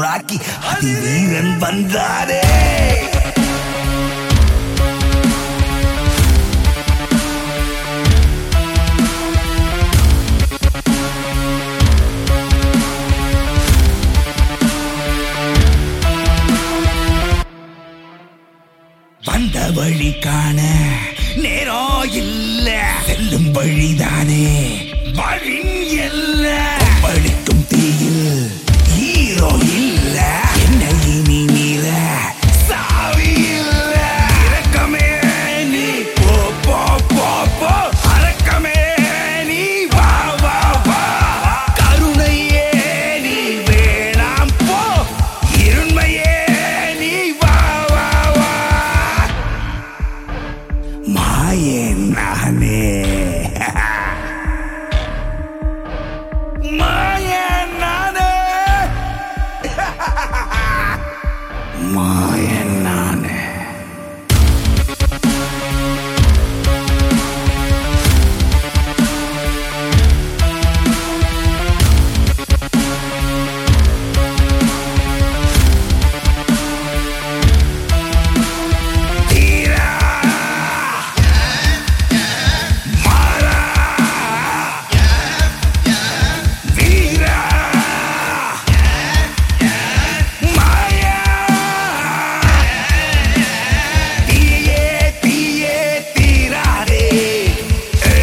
உருவாக்கி அதிவீரன் வந்தாரே வந்த வழி காண நேரம் இல்ல செல்லும் வழிதானே வழி இல்ல படிக்கும் தீயில் ஹீரோ இல்ல என்ன இனி நீல சாவி இல்ல இரக்கமே நீ போ போ போ போ அரக்கமே நீ வா வா வா கருணையே நீ வேணாம் போ இருண்மையே நீ வா வா வா மாயன் நானே மாயன் நானே மாயன் நானே தீரா மாறா வீரா மாயா தீயே தீயே தீராதே ஏ,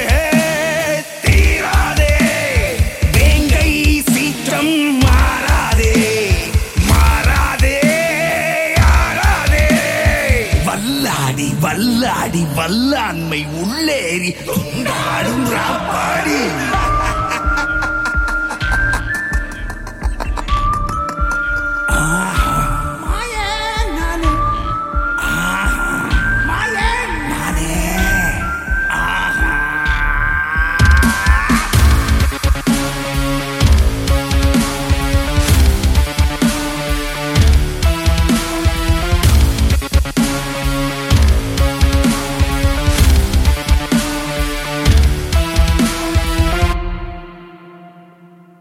தீராதே வேங்கை சீற்றம் மாறாதே மாறாதே ஆறாதே வல்லாடி வல்லாடி வல்லாண்மை உள்ளேறி துண்டாடும் ராப்பாடி